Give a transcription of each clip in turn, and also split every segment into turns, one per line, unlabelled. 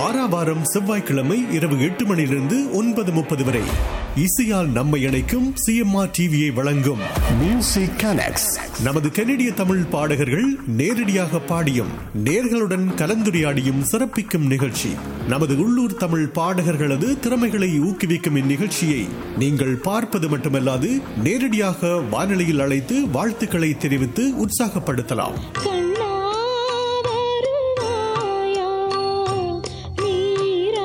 வாராவாரம் செவ்வாய்க்கிழமை இரவு எட்டு மணியிலிருந்து ஒன்பது முப்பது வரை இசையால் நம்மை இணைக்கும் சிஎம்ஆர் டிவியை வழங்கும்
மியூசிக் கனெக்ட்ஸ்
நமது கனடிய தமிழ் பாடகர்கள் நேரடியாக பாடியும் நேர்களுடன் கலந்துரையாடியும் சிறப்பிக்கும் நிகழ்ச்சி நமது உள்ளூர் தமிழ் பாடகர்களது திறமைகளை ஊக்குவிக்கும் இந்நிகழ்ச்சியை நீங்கள் பார்ப்பது மட்டுமல்லாது நேரடியாக வானொலியில் அழைத்து வாழ்த்துக்களை தெரிவித்து உற்சாகப்படுத்தலாம்
கண்ணா வருவாயா நீரா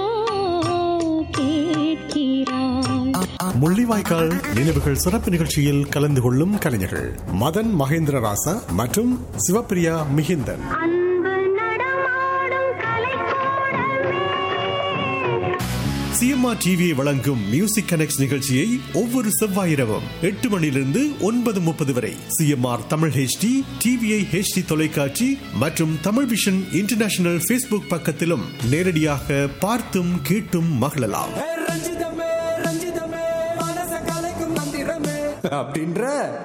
கேட்கிறாய்
முள்ளிவாய்க்கால் நினைவுகள் சிறப்பு நிகழ்ச்சியில் கலந்து கொள்ளும் கலைஞர்கள் மதன் மகேந்திர ராசா மற்றும் சிவப்பிரியா மிகிந்தன்
அன்பு நடமாடும் கலைக்கூடமே
சிஎம்ஆர் டிவியை வழங்கும் மியூசிக் கனெக்ட் நிகழ்ச்சியை ஒவ்வொரு செவ்வாய் இரவும் எட்டு மணியிலிருந்து ஒன்பது முப்பது வரை CMR Tamil HD TVI HD தொலைக்காட்சி மற்றும் தமிழ் விஷன் இன்டர்நேஷனல் ஃபேஸ்புக் பக்கத்திலும் நேரடியாக பார்த்தும் கேட்டும் மகிழலாம்
ஏ ரஞ்சிதமே ரஞ்சிதமே மனச கலைக்கும் மந்திரமே அப்படின்ற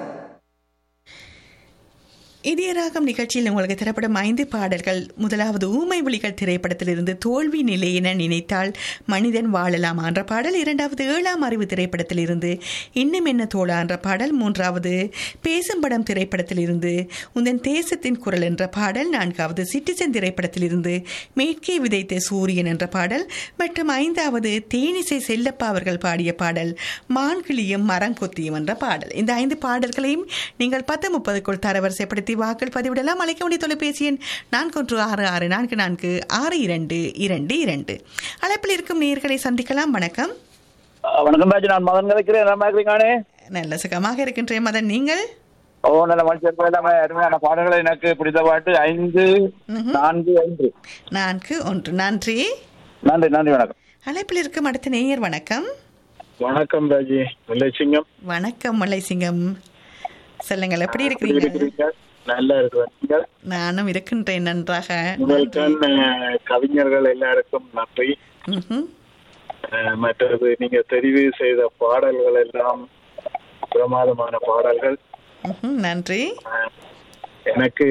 இதயராகம் நிகழ்ச்சியில் உங்களுக்கு தரப்படும் ஐந்து பாடல்கள் முதலாவது ஊமை விழிகள் திரைப்படத்திலிருந்து தோல்வி நிலை என நினைத்தால் மனிதன் வாழலாம் என்ற பாடல் இரண்டாவது ஏழாம் அறிவு திரைப்படத்திலிருந்து இன்னும் என்ன தோழா என்ற பாடல் மூன்றாவது பேசும் படம் திரைப்படத்திலிருந்து உந்தன் தேசத்தின் குரல் என்ற பாடல் நான்காவது சிட்டிசன் திரைப்படத்திலிருந்து மேற்கே விதைத்த சூரியன் என்ற பாடல் மற்றும் ஐந்தாவது தேனிசை செல்லப்பா அவர்கள் பாடிய பாடல் மான்கிளியும் மரங்கொத்தியும் என்ற பாடல் இந்த ஐந்து பாடல்களையும் நீங்கள் பத்து முப்பதுக்குள் தரவரிசைப்படுத்தி வாக்கள் பதிவிடலாம் அழைக்க வேண்டிய தொலைபேசி எண் நான்கு ஒன்று ஆறு ஆறு நான்கு நான்கு ஆறு இரண்டு இரண்டு இரண்டு அழைப்பில் இருக்கும் நேர்களை சந்திக்கலாம் வணக்கம்
அஹ் வணக்கம் ராஜ் நான் மதன் கலைக்கிறேன் நல்லா இருக்கிறீங்கானே
நல்ல சுகமாக இருக்கின்றேன் மதன் நீங்கள்
ஓ நல்ல மனுஷன் எல்லாமே அருமையான பாடல்கள் எனக்கு பிடித்த பாட்டு ஐந்து நான்கு ஐந்து
நான்கு ஒன்று நன்றி
நன்றி நன்றி வணக்கம்
அழைப்பில் இருக்கும் அடுத்த நேயர் வணக்கம்
வணக்கம் ராஜி சிங்கம்
வணக்கம் மலைசிங்கம் சொல்லுங்கள் எப்படி இருக்கிறீங்க
நல்லா இருக்கிறீங்க
நானும் இருக்கின்றேன் நன்றாக
முதல்கண் அஹ், கவிஞர்கள் எல்லாருக்கும் நன்றி
ம்ஹும்.
அஹ், மற்றது நீங்க தெரிவு செய்த பாடல்கள் எல்லாம் பிரமாதமான பாடல்கள்
ம்ஹும். நன்றி
அஹ், எனக்கு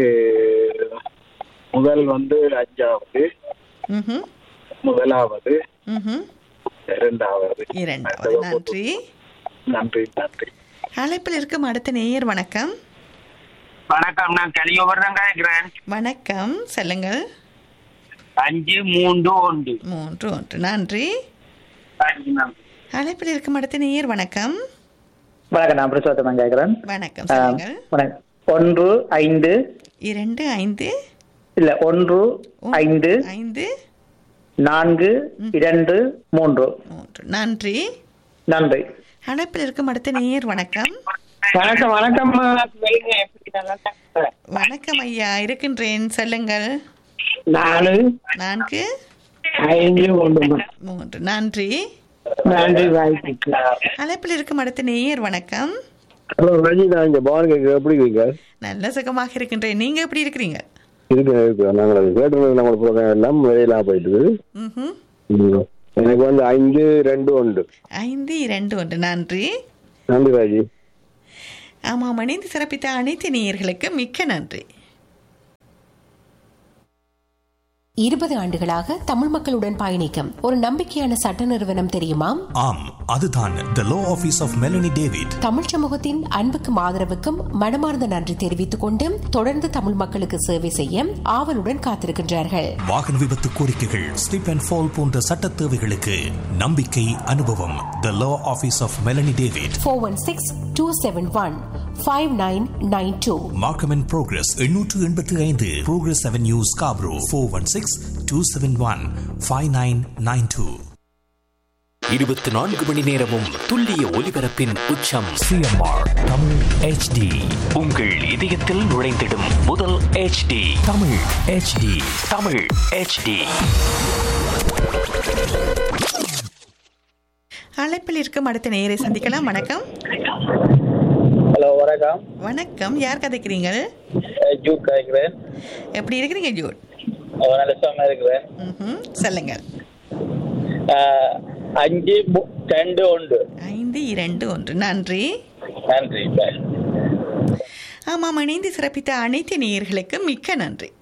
முதல் வந்து அஞ்சாவது
ம்ஹும்.
முதலாவது
ம்ஹும்.
இரண்டாவது
இரண்டாவது நன்றி
நன்றி நன்றி
அழைப்பில் இருக்கும் அடுத்த நேயர் வணக்கம்
வணக்கம் நான் கலியோவர் தான் கேட்கிறேன்
வணக்கம் சொல்லுங்கள்
அஞ்சு மூன்று ஒன்று
மூன்று ஒன்று நன்றி
அஞ்சு நன்றி
அழைப்பில் இருக்கும் அடுத்த நேயர் வணக்கம்
வணக்கம் நான் பிரசோத்தமன் கேட்கிறேன்
வணக்கம்
ஆ,
சொல்லுங்கள்
வணக்கம். ஒன்று ஐந்து
இரண்டு ஐந்து
இல்ல ஒன்று
ஒ-
ஐந்து
ஐந்து
நான்கு இரண்டு மூன்று
மூன்று நன்றி
நன்றி
அழைப்பில் இருக்கும் அடுத்த நேயர் வணக்கம்
வணக்கம் வணக்கம்
வணக்கம் ஐயா இருக்கின்றேன் சொல்லுங்கள்
நாலு
நான்கு
ஐந்து ஒன்று
மூன்று நன்றி
நன்றி வாய்ப்புக்கு
அழைப்பில் இருக்கும் அடுத்த நேயர் வணக்கம்
ஹலோ ரஜி நான் இங்க பவன் கேட்க எப்படி இருக்கீங்க
நல்ல சுகமாக இருக்கின்றேன் நீங்க எப்படி இருக்கிறீங்க
இருக்கு இருக்கு நாங்கள் கேட்டு நம்ம ப்ரோக்ராம் எல்லாம் வெளியெல்லாம் போயிட்டு
ம்ஹும்.
ம். எனக்கு வந்து ஐந்து ரெண்டு ஒன்று
ஐந்து இரண்டு ஒன்று நன்றி
நன்றி ராஜி
ஆமாம் இணைந்து சிறப்பித்த அனைத்து நேயர்களுக்கு மிக்க நன்றி
இருபது ஆண்டுகளாக தமிழ் மக்களுடன் பயணிக்கும் ஒரு நம்பிக்கையான சட்ட நிறுவனம் தெரியுமா
ஆம் அதுதான் the law office of Melanie David
Tamil சமூகத்தின் அன்புக்கும் ஆதரவுக்கும் மனமார்ந்த நன்றி தெரிவித்துக் கொண்டு தொடர்ந்து தமிழ் மக்களுக்கு சேவை செய்ய ஆவலுடன் காத்திருக்கின்றார்கள்
வாகன விபத்து கோரிக்கைகள் ஸ்லிப் அண்ட் ஃபால் போன்ற சட்ட தேவைகளுக்கு நம்பிக்கை அனுபவம் the law office of Melanie David
four one six two seven one five nine nine two
Markham and Progress எண்ணூற்று எண்பத்தி ஐந்து Progress Avenue Scarborough four one six two seven one five nine nine two
இருபத்தி நான்கு மணி நேரமும் துல்லிய ஒலிபரப்பின் உச்சம்
CMR Tamil HD
உங்கள் இதயத்தில் நுழைந்திடும் முதல் HD
Tamil HD
Tamil HD
அழைப்பில் இருக்கும் அடுத்த நேயரை சந்திக்கலாம் வணக்கம்
ஹலோ வணக்கம்
வணக்கம் யார் கதைக்கிறீங்க
ஜூட் கேட்கிறேன்
எப்படி இருக்கிறீங்க ஜூட்
நல்ல சுகமா இருக்கிறேன்
ம்ஹும். சொல்லுங்கள்
அஞ்சு ரெண்டு ஒன்று
ஐந்து இரண்டு ஒன்று நன்றி
நன்றி பாய்
ஆமாம் இணைந்து சிறப்பித்த அனைத்து நேயர்களுக்கு மிக்க நன்றி